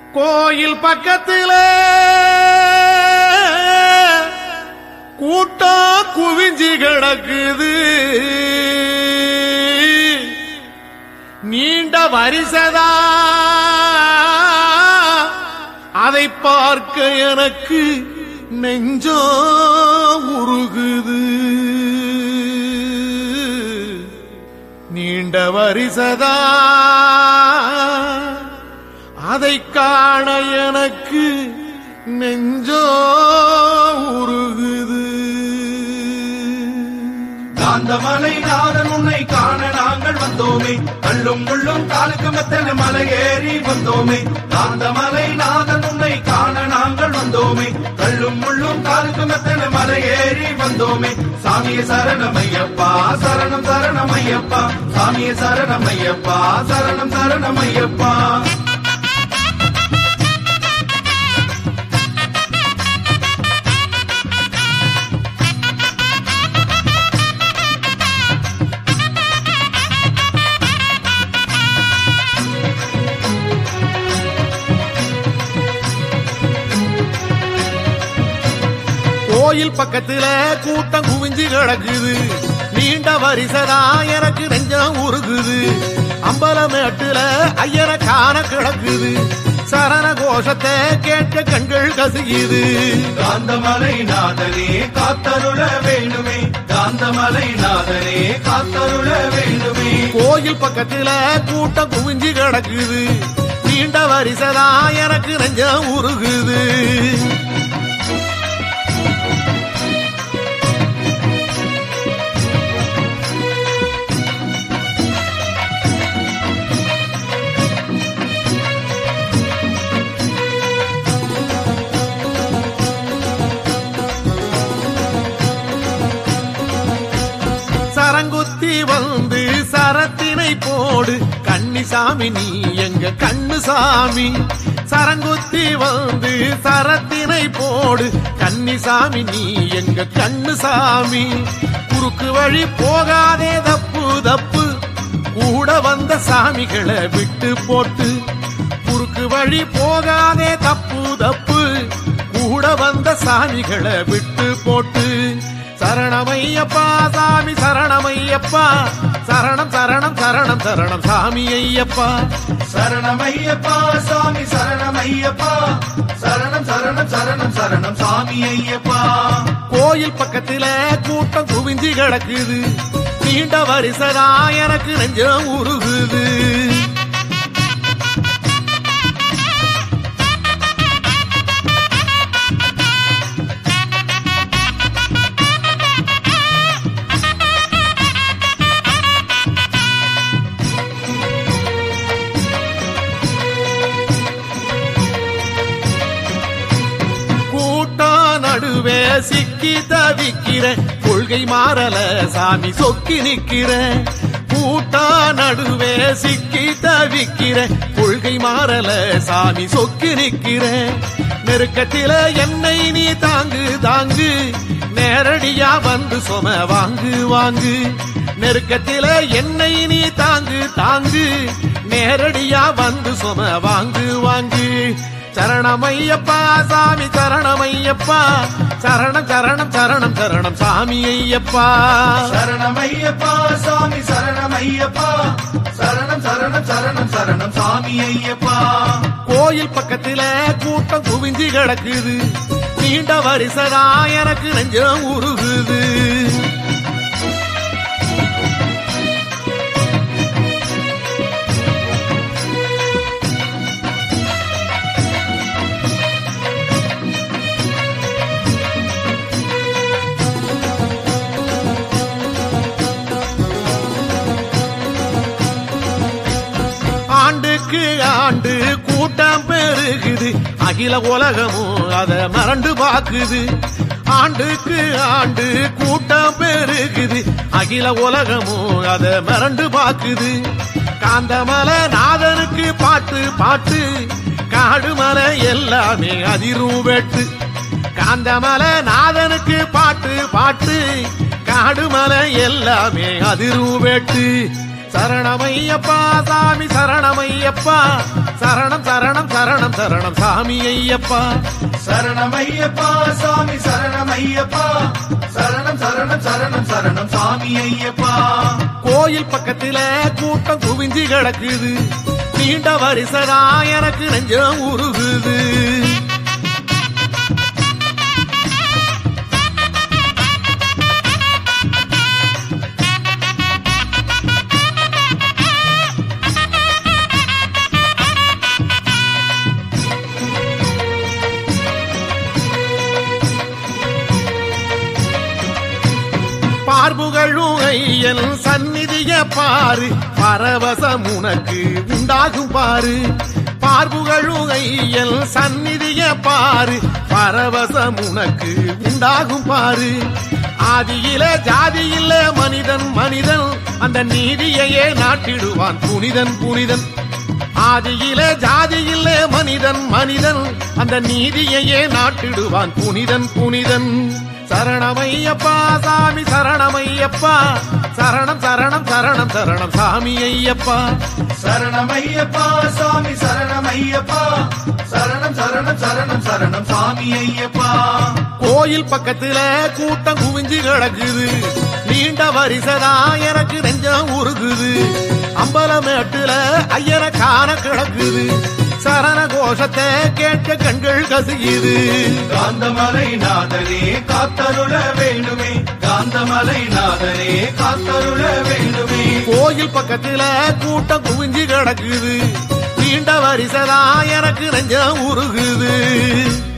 கோயில் பக்கத்துல கூட்டம் குவிஞ்சி கிடக்குது நீண்ட வரிசதா அதை பார்க்க எனக்கு நெஞ்சோ உருகுது நீண்ட வரிசதா அதை காண எனக்கு நெஞ்சோ உருகுது காந்தமலை நாதன் உன்னை காண நாங்கள் வந்தோமே கள்ளும் முள்ளும் காலுக்கு மெத்தன மலை ஏறி வந்தோமே காந்தமலை நாதன் உன்னை காண நாங்கள் வந்தோமே கள்ளும் முள்ளும் காலுக்கு மெத்தன மலை ஏறி வந்தோமே சாமிய சரணமையப்பா சரணம் சரணமையப்பா சாமிய சரணமையப்பா சரணம் சரணமையப்பா கோயில் பக்கத்துல கூட்டம் குவிஞ்சு கிடக்குது நீண்ட வரிசதா எனக்கு நெஞ்சம் உருகுது அம்பலமேட்டுல ஐயர காண கிடக்குது சரண கோஷத்தை கேட்க கண்கள் கசியுது காந்தமலை நாதனே காத்தருள வேண்டுமே காந்தமலை நாதனே காத்தருள வேண்டுமே கோயில் பக்கத்துல கூட்டம் குவிஞ்சு கிடக்குது நீண்ட வரிசதா எனக்கு நெஞ்சம் உருகுது சரங்குத்தி வந்து சரத்தினை போடு கன்னிசாமி நீ எங்க கண்ணு சாமி சரங்குத்தி வந்து சரத்தினை போடு கன்னிசாமி நீ எங்க கண்ணு சாமி குறுக்கு வழி போகாதே தப்பு தப்பு கூட வந்த சாமிகளை விட்டு போட்டு குறுக்கு வழி போகாதே தப்பு தப்பு கூட வந்த சாமிகளை விட்டு போட்டு சரணமையப்பா சாமி சரணமையப்பா சரணம் சரணம் சரணம் சரணம் சாமி ஐயப்பா சரணமையப்பா சாமி சரணமையப்பா சரணம் சரணம் சரணம் சரணம் சாமி ஐயப்பா கோயில் பக்கத்துல கூட்டம் குவிஞ்சு கிடக்குது நீண்ட வரிசதா எனக்கு நெஞ்சம் உருகுது கூட்டம் நடுவே சிக்கி தவிக்கிற கொள்கை மாறல சாமி சொக்கி நிக்கிற கூட்டம் நடுவே சிக்கி தவிக்கிற கொள்கை மாறல சாமி சொக்கி நிக்கிற நெருக்கத்தில என்னை நீ தாங்கு தாங்கு நேரடியா வந்து சொம வாங்கு வாங்கு நெருக்கத்தில என்னை நீ தாங்கு தாங்கு நேரடியா வந்து சொம வாங்கு வாங்கு சரணமையப்பா சாமி சரணமையப்பா சரணம் சரணம் சரணம் சரணம் சாமி ஐயப்பா சரணமையப்பா சாமி சரணமையப்பா சரணம் சரணம் சரணம் சரணம் சாமி ஐயப்பா கோயில் பக்கத்துல கூட்டம் குவிஞ்சு கிடக்குது நீண்ட வரிசதா எனக்கு நெஞ்சம் உருகுது ஆண்டுக்கு ஆண்டு கூட்டம் பெருகுது அகில உலகமும் அத மறந்து பாக்குது ஆண்டுக்கு ஆண்டு கூட்டம் பெருகுது அகில உலகமும் அத மறந்து பாக்குது காந்தமல நாதனுக்கு பாட்டு பாட்டு காடுமலை எல்லாமே அதிரும் வெட்டு காந்தமல நாதனுக்கு பாட்டு பாட்டு காடுமலை எல்லாமே அதிரும் வெட்டு சரணமையப்பா சாமி சரணமையப்பா சரணம் சரணம் சரணம் சரணம் சாமி ஐயப்பா சரணமையப்பா சாமி சரணமையப்பா சரணம் சரணம் சரணம் சரணம் சாமி ஐயப்பா கோயில் பக்கத்தில கூட்டம் குவிஞ்சு கிடக்குது நீண்ட வரிசடா எனக்கு நெஞ்சம் உருகுது பார்புகழும் ஐயன் சந்நிதிய பாரு பரவசம் உனக்கு உண்டாகும் பாரு பார்புகழும் ஐயன் சந்நிதிய பாரு பரவசம் உனக்கு உண்டாகும் பாரு ஆதியில ஜாதியில மனிதன் மனிதன் அந்த நீதியையே நாட்டிடுவான் புனிதன் புனிதன் ஆதியில ஜாதியில மனிதன் மனிதன் அந்த நீதியையே நாட்டிடுவான் புனிதன் புனிதன் சரணமையப்பா சாமி சரணமையப்பா சரணம் சரணம் சரணம் சரணம் சாமி ஐயப்பா சரணமையப்பா சாமி சரணமையப்பா சரணம் சரணம் சரணம் சரணம் சாமி ஐயப்பா கோயில் பக்கத்துல கூட்டம் குவிஞ்சு கிடக்குது நீண்ட வரிசதா எனக்கு நெஞ்சம் உருகுது அம்பலமேட்டுல ஐயனை காண கிடக்குது சரண கோஷத்தை கேட்க கண்கள் கசியுது காந்தமலை நாதனே காத்தருள வேண்டுமே காந்தமலை நாதனே காத்தருள வேண்டுமே கோயில் பக்கத்துல கூட்டம் குவிஞ்சு கிடக்குது நீண்ட வரிசதா எனக்கு நெஞ்சம் உருகுது